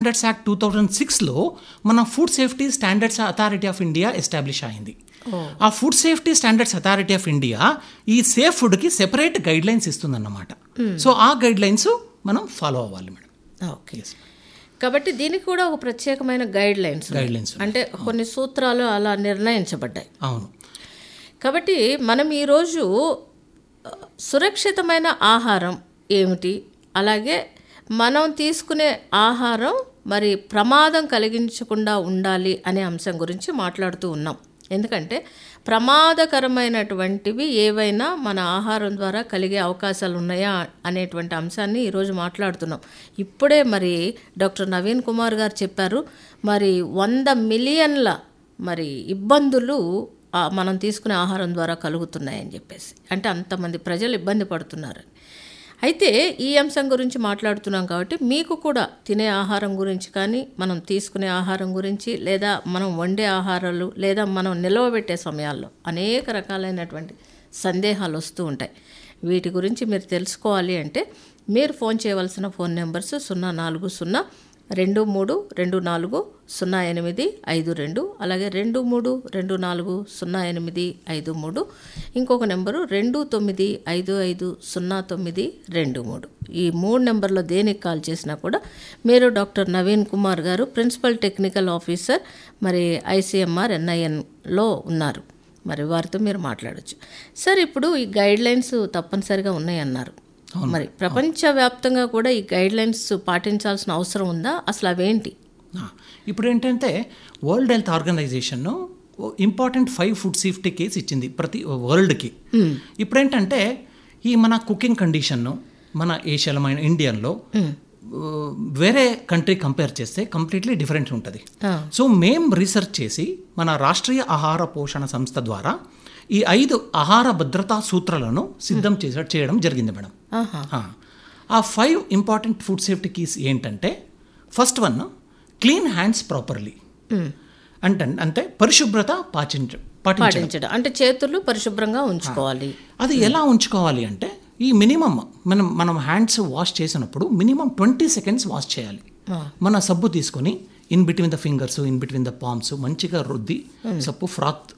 Standards act two thousand సిక్స్లో మన food safety standards authority of India establish అయింది ఆ food safety standards authority of India ఈ safe ఫుడ్కి సెపరేట్ గైడ్ లైన్స్ ఇస్తుందన్నమాట సో ఆ గైడ్ లైన్స్ మనం ఫాలో అవ్వాలి మేడం ఓకే కాబట్టి దీనికి కూడా ఒక ప్రత్యేకమైన గైడ్ లైన్స్ ఉన్నాయి. గైడ్ లైన్స్ అంటే కొన్ని సూత్రాలు అలా నిర్ణయించబడ్డాయి అవును కాబట్టి మనం ఈరోజు ఆ, సురక్షితమైన ఆహారం ఏమిటి అలాగే మనం తీసుకునే ఆహారం మరి ప్రమాదం కలిగించకుండా ఉండాలి అనే అంశం గురించి మాట్లాడుతూ ఉన్నాం ఎందుకంటే ప్రమాదకరమైనటువంటివి ఏవైనా మన ఆహారం ద్వారా కలిగే అవకాశాలు ఉన్నాయా అనేటువంటి అంశాన్ని ఈరోజు మాట్లాడుతున్నాం ఇప్పుడే మరి డాక్టర్ నవీన్ కుమార్ గారు చెప్పారు మరి వంద మిలియన్ల మరి ఇబ్బందులు ఆ, మనం తీసుకునే ఆహారం ద్వారా కలుగుతున్నాయని చెప్పేసి అంటే అంతమంది ప్రజలు ఇబ్బంది పడుతున్నారు అయితే ఈ అంశం గురించి మాట్లాడుతున్నాం కాబట్టి మీకు కూడా తినే ఆహారం గురించి కానీ మనం తీసుకునే ఆహారం గురించి లేదా మనం వండే ఆహారాలు లేదా మనం నిలవబెట్టే సమయాల్లో అనేక రకాలైనటువంటి సందేహాలు వస్తూ ఉంటాయి వీటి గురించి మీరు తెలుసుకోవాలి అంటే మీరు ఫోన్ చేయవలసిన ఫోన్ నెంబర్స్ సున్నా నాలుగు సున్నా రెండు మూడు రెండు నాలుగు సున్నా ఎనిమిది ఐదు రెండు అలాగే రెండు మూడు రెండు నాలుగు సున్నా ఎనిమిది ఐదు మూడు ఇంకొక నెంబరు రెండు తొమ్మిది ఐదు ఐదు సున్నా తొమ్మిది రెండు మూడు ఈ మూడు నెంబర్లో దేనికి కాల్ చేసినా కూడా మీరు doctor Naveen Kumar garu principal technical officer మరి ఐసీఎంఆర్ ఎన్ఐఎన్లో ఉన్నారు మరి వారితో మీరు మాట్లాడొచ్చు సార్ ఇప్పుడు ఈ గైడ్ లైన్స్ తప్పనిసరిగా ఉన్నాయన్నారు మరి ప్రపంచవ్యాప్తంగా కూడా ఈ గైడ్ లైన్స్ పాటించాల్సిన అవసరం ఉందా అసలు అవేంటి ఆ, ఇప్పుడు ఏంటంటే world health organization important five food safety keys ఇచ్చింది ప్రతి వరల్డ్కి ఇప్పుడు ఏంటంటే ఈ మన కుకింగ్ కండిషన్ మన ఏషియాలో మన ఇండియన్లో వేరే కంట్రీ కంపేర్ చేస్తే కంప్లీట్లీ డిఫరెంట్ ఉంటుంది ఆ. సో మేం రీసెర్చ్ చేసి మన రాష్ట్రీయ ఆహార పోషణ సంస్థ ద్వారా ఈ ఐదు ఆహార భద్రతా సూత్రాలను సిద్ధం చేసే చేయడం జరిగింది మేడం ఆహా ఆ. ఆ five important food safety keys ఏంటంటే first one clean hands properly అంటే అంటే పరిశుభ్రత పాటించ పాటించడం పాటించడం అంటే చేతులు పరిశుభ్రంగా ఉంచుకోవాలి అది ఎలా ఉంచుకోవాలి అంటే ఈ మినిమం మనం మనం హ్యాండ్స్ వాష్ చేసినప్పుడు మినిమం ట్వంటీ సెకండ్స్ వాష్ చేయాలి మన సబ్బు తీసుకొని in between the fingers in between the palms మంచిగా రుద్ది సబ్బు ఫ్రాత్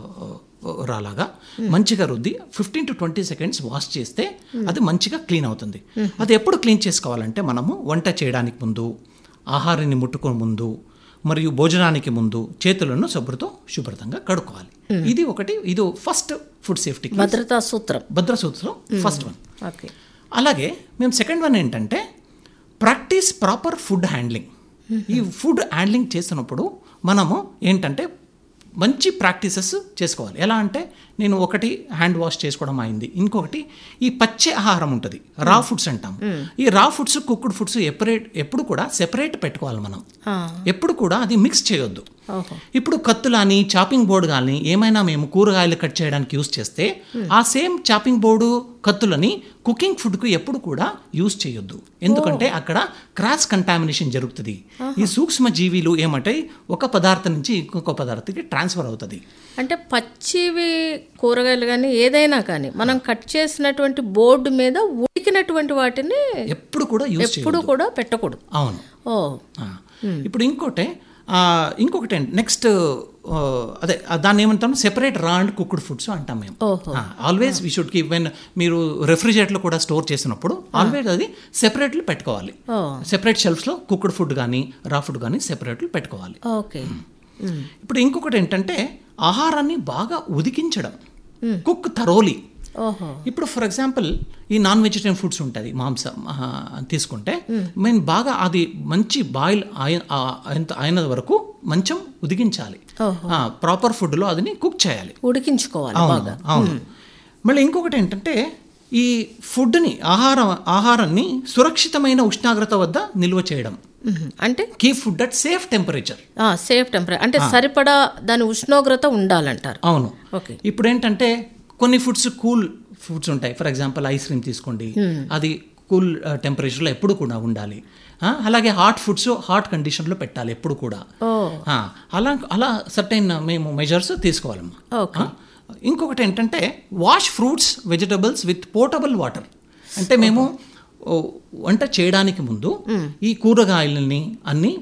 రాలాగా మంచిగా రుద్ది fifteen to twenty seconds wash చేస్తే అది మంచిగా క్లీన్ అవుతుంది అది ఎప్పుడు క్లీన్ చేసుకోవాలంటే మనము వంట చేయడానికి ముందు ఆహారాన్ని ముట్టుకునే ముందు మరియు భోజనానికి ముందు చేతులను శుభ్రతో శుభ్రతంగా కడుక్కోవాలి ఇది ఒకటి ఇది ఫస్ట్ ఫుడ్ సేఫ్టీ భద్రతా సూత్రం భద్ర సూత్రం ఫస్ట్ వన్ ఓకే అలాగే మేము సెకండ్ వన్ ఏంటంటే ప్రాక్టీస్ ప్రాపర్ ఫుడ్ హ్యాండ్లింగ్ ఈ ఫుడ్ హ్యాండ్లింగ్ చేస్తున్నప్పుడు మనము ఏంటంటే మంచి ప్రాక్టీసెస్ చేసుకోవాలి ఎలా అంటే నేను ఒకటి హ్యాండ్ వాష్ చేసుకోవడం అయింది ఇంకొకటి ఈ పచ్చి ఆహారం ఉంటుంది రా ఫుడ్స్ అంటాం ఈ రా ఫుడ్స్ కుక్డ్ ఫుడ్స్ ఎపరేట్ ఎప్పుడు కూడా సెపరేట్ పెట్టుకోవాలి మనం ఆ, ఎప్పుడు కూడా అది మిక్స్ చేయొద్దు ఓహో ఇప్పుడు కత్తులని చాపింగ్ బోర్డు కానీ ఏమైనా మేము కూరగాయలు కట్ చేయడానికి యూస్ చేస్తే ఆ సేమ్ చాపింగ్ బోర్డు కత్తులని కుకింగ్ ఫుడ్కు ఎప్పుడు కూడా యూస్ చేయొద్దు ఎందుకంటే అక్కడ క్రాస్ కంటామినేషన్ జరుగుతుంది ఈ సూక్ష్మ జీవిలు ఏమంటాయి ఒక పదార్థం నుంచి ఇంకొక పదార్థానికి ట్రాన్స్ఫర్ అవుతుంది అంటే పచ్చివి కూరగాయలు కానీ ఏదైనా కానీ మనం కట్ చేసినటువంటి బోర్డు మీద ఉడికినటువంటి వాటిని ఎప్పుడు కూడా యూస్ చేయొద్దు ఎప్పుడు కూడా పెట్టకూడదు అవును ఓ ఆ. ఇప్పుడు ఇంకోటి ఆ, ఇంకొకటి నెక్స్ట్ అదే ఆ దాన్ని ఏమంటాం సెపరేట్ రా అండ్ కుక్డ్ ఫుడ్స్ అంటాం మేము ఓహో always we should keep when మీరు రెఫ్రిజిరేటర్లో కూడా స్టోర్ చేసినప్పుడు ఆల్వేస్ అది సెపరేట్లు పెట్టుకోవాలి ఓ సెపరేట్ షెల్ఫ్స్లో కుక్డ్ ఫుడ్ కానీ రా ఫుడ్ కానీ సెపరేట్లు పెట్టుకోవాలి ఓకే ఉమ్, ఇప్పుడు ఇంకొకటి ఏంటంటే ఆహారాన్ని బాగా ఉదికించడం కుక్ థరోలీ ఓహో ఇప్పుడు ఫర్ ఎగ్జాంపుల్ ఈ నాన్ వెజిటేరియన్ ఫుడ్స్ ఉంటుంది మాంసం ఆ, తీసుకుంటే మేము బాగా అది మంచి బాయిల్ అయిన వరకు మంచం ఉదికించాలి ఓహో. ప్రాపర్ ఫుడ్లో అదిని కుక్ చేయాలి ఉడికించుకోవాలి అవును బాగా అవును మళ్ళీ ఇంకొకటి ఏంటంటే ఈ ఫుడ్ని ఆహారం ఆహారాన్ని సురక్షితమైన ఉష్ణోగ్రత వద్ద నిల్వ చేయడం ఉహు. అంటే keep food at safe temperature safe temperature అంటే సరిపడా దాని ఉష్ణోగ్రత ఉండాలంటారు అవును ఓకే ఇప్పుడు ఏంటంటే కొన్ని ఫుడ్స్ కూల్ ఫుడ్స్ ఉంటాయి ఫర్ ఎగ్జాంపుల్ ఐస్ క్రీమ్ తీసుకోండి అది కూల్ టెంపరేచర్లో ఎప్పుడు కూడా ఉండాలి ఆ, అలాగే హాట్ ఫుడ్స్ హాట్ కండిషన్లో పెట్టాలి ఎప్పుడు కూడా ఓ ఆ, అలా అలా సర్టైన్ మేము మెజర్స్ తీసుకోవాలమ్మా ఓకే ఆ, ఇంకొకటి ఏంటంటే wash fruits vegetables with portable water అంటే మేము ఓ, వంట చేయడానికి ముందు ఈ కూరగాయలని అన్ని